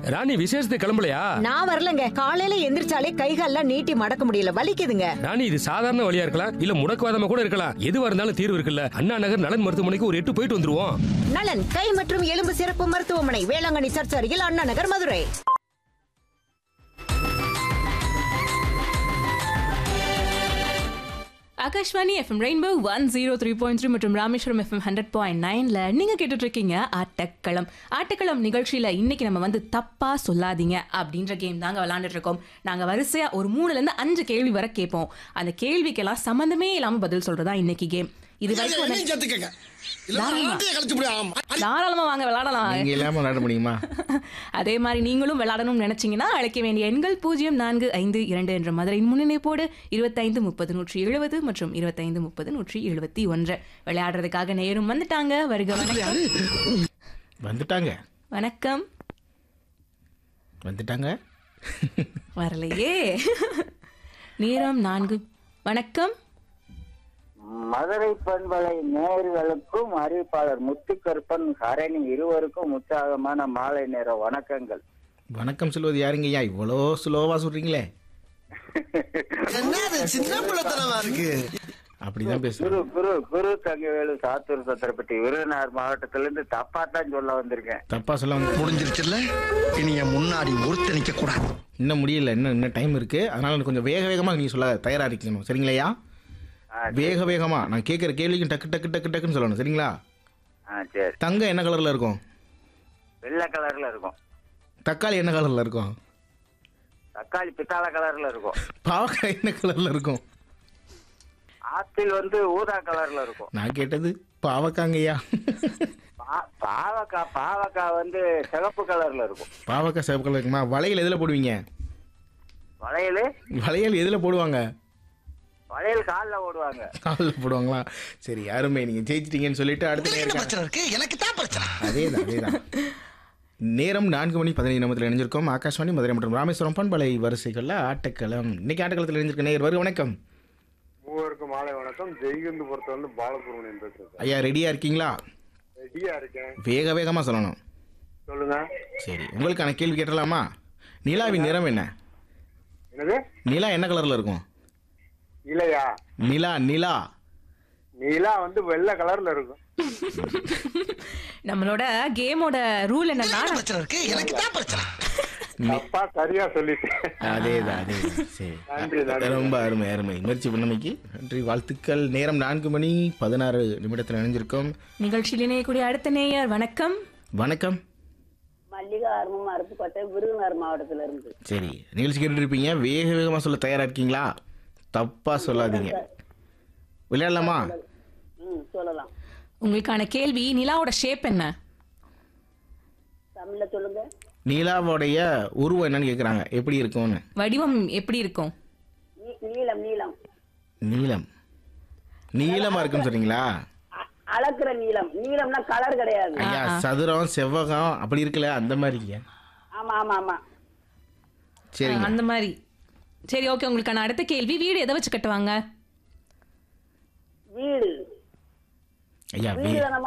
ராணி விசேஷத்துக்கு கிளம்பலையா நான் வரலங்க காலையில எந்திரிச்சாலே கைகால்லாம் நீட்டி மடக்க முடியல வலிக்குதுங்க ராணி இது சாதாரண வழியா இருக்கலாம் இல்ல முடக்குவாதமா கூட இருக்கலாம் எதுவா இருந்தாலும் தீர்வு இருக்குல்ல அண்ணா நகர் நலன் மருத்துவமனைக்கு ஒரு எட்டு போயிட்டு வந்துருவோம் நலன் கை மற்றும் எலும்பு சிறப்பு மருத்துவமனை வேளாங்கண்ணி சர்ச் அருகில் Anna Nagar Madurai Akashvani FM rainbow one zero three point three மற்றும் ராமேஸ்வரம் எஃப்எம் ஹண்ட்ரட் பாயிண்ட் நைன்ல நீங்க கேட்டுட்டு இருக்கீங்க ஆட்டக்களம் ஆட்டக்களம் நிகழ்ச்சியில இன்னைக்கு நம்ம வந்து தப்பா சொல்லாதீங்க அப்படின்ற கேம் தாங்க விளையாண்டுட்டு இருக்கோம் நாங்க வரிசையா ஒரு மூணுல இருந்து அஞ்சு கேள்வி வரை கேட்போம் அந்த கேள்விக்கெல்லாம் சம்மந்தமே இல்லாம பதில் சொல்றதா இன்னைக்கு கேம் இது வரைக்கும் வந்து- என்னையும் சேர்த்துக்கங்க இல்ல தாராளமா. ஆட்டையை கழிச்சு முடியும் தாராளமா வாங்க விளையாடலாம் நீங்க இல்லாம விளையாட முடியுமா அதே மாதிரி நீங்களும் விளையாடணும்னு நினைச்சீங்கன்னா அழைக்க வேண்டிய எண்கள் பூஜ்ஜியம் நான்கு ஐந்து இரண்டு என்ற மதுரையின் முன்னிணைப்போடு இருபத்தைந்து முப்பது நூற்றி எழுபது மற்றும் இருபத்தைந்து முப்பது நூற்றி எழுபத்தி ஒன்று விளையாடுறதுக்காக நேரும் வந்துட்டாங்க வருக வணக்கம் வந்துட்டாங்க வணக்கம் வந்துட்டாங்க வரலையே நேரம் நான்கு வணக்கம் மதுரை பண்பலை நேர்களுக்கும் அறிவிப்பாளர் முத்துக்கருப்பன் ஹரணி இருவருக்கும் உற்சாகமான மாலை நேர வணக்கங்கள் வணக்கம் சொல்வது யாருங்கய்யா இவ்வளோ ஸ்லோவா சொல்றீங்களே என்னது சின்ன பிள்ளைத்தனமா இருக்கு அப்படிதான் குரு பேசுறேன் குரு குரு தங்கவேலு சாத்தூர் சத்திரப்பட்டி விருதுநகர் மாவட்டத்திலிருந்து தப்பா தான் சொல்ல வந்திருக்கேன் தப்பா சொல்ல வந்து முடிஞ்சிருச்சுல்ல இனி என் முன்னாடி ஒருத்த நிக்க கூடாது இன்னும் முடியல இன்னும் இன்னும் டைம் இருக்கு அதனால கொஞ்சம் வேக வேகமா நீங்க சொல்ல தயாரா இருக்கணும் சரிங்களையா ஆ, வேக வேகமா நான் கேட்குற கேள்விக்கு டக்கு டக்கு டக்கு டக்குன்னு சொல்லணும் சரிங்களா ஆ சரி தங்கம் என்ன கலர்ல இருக்கும் வெள்ளை கலர்ல இருக்கும் தக்காளி என்ன கலர்ல இருக்கும் தக்காளி பித்தாள கலர்ல இருக்கும் பாவக்காய் என்ன கலர்ல இருக்கும் ஆப்பிள் வந்து ஊதா கலர்ல இருக்கும் நான் கேட்டது பாவக்காங்கய்யா பா- பாவக்காய் பாவக்காய் வந்து சிகப்பு கலர்ல இருக்கும் பாவக்காய் சிவப்பு கலர் இருக்குமா வளையல் எதில் போடுவீங்க வளையல் வளையல் எதில் போடுவாங்க வளையல் காலில் ஓடுவாங்க காலில் போடுவாங்களா சரி அருமை நீங்கள் ஜெயிச்சிட்டீங்கன்னு சொல்லிட்டு அடுத்த என்ன நேரம் பிரச்சனை இருக்கு எனக்கு தான் பிரச்சனை அதே தான் அதே தான் நேரம் நான்கு மணி பதினைந்து நிமிடத்தில் இணைஞ்சிருக்கோம் ஆகாஷ்வாணி மதுரை மற்றும் ராமேஸ்வரம் பண்பலை வரிசைகளில் ஆட்டக்களம் இன்னைக்கு ஆட்டக்களத்தில் இணைஞ்சிருக்க நேயர் வருக வணக்கம் மூவருக்கும் மாலை வணக்கம் ஜெய்கந்துபுரத்துல வந்து பாலசுப்ரமணியன் பேசுறேன் சார் ஐயா ரெடியாக இருக்கீங்களா ரெடியா இருக்கேன் வேக வேகமாக சொல்லணும் சொல்லுங்க சரி உங்களுக்கான கேள்வி கேட்டலாமா நிலாவின் நிறம் என்ன என்னது நிலா என்ன கலரில் இருக்கும் இலையா நிலா நிலா நீலா வந்து வெள்ளை கலர்ல இருக்கும் நம்மளோட கேமோட ரூல் என்னன்னா என்ன பிரச்சனை இருக்கு எனக்கு தான் பிரச்சனை தப்பா சரியா சொல்லிட்டேன் அதே தான் அதே தான் சரி நன்றி, நன்றி. ரொம்ப அருமை அருமை முயற்சி பண்ணமைக்கு நன்றி வாழ்த்துக்கள் நேரம் நான்கு மணி பதினாறு நிமிடத்தில் இணைஞ்சிருக்கோம் நிகழ்ச்சியில் இணையக்கூடிய அடுத்த நேயர் வணக்கம் வணக்கம் மல்லிகா அருமம் அருப்புக்கோட்டை விருதுநகர் மாவட்டத்துல இருந்து சரி நிகழ்ச்சி கேட்டுட்டு இருப்பீங்க வேக வேகமாக சொல்ல தயாரா இருக்கீங்களா தப்பா சொல்லாதீங்க விளையாடலாமா ம் சொல்லலாம் உங்களுக்கான கேள்வி நிலாவோட ஷேப் என்ன தமிழ்ல சொல்லுங்க நீலாவோடைய உருவம் என்னன்னு கேட்குறாங்க எப்படி இருக்கும்னு வடிவம் எப்படி இருக்கும் நீ- நீலம் நீலம் நீலம் நீளமா இருக்குன்னு சொல்றீங்களா அ- அளக்குற நீலம் நீலம்னா கலர் கிடையாது ஐயா சதுரம் செவ்வகம் அப்படி இருக்குல்ல அந்த மாதிரி ஐயா ஆமா ஆமா ஆமா சரிங்க அந்த மாதிரி சரி ஓகே உங்களுக்கான அடுத்த கேள்வி வீடு எதை வச்சு கட்டுவாங்க வீடு ஐயா வீடு வே- நம்ம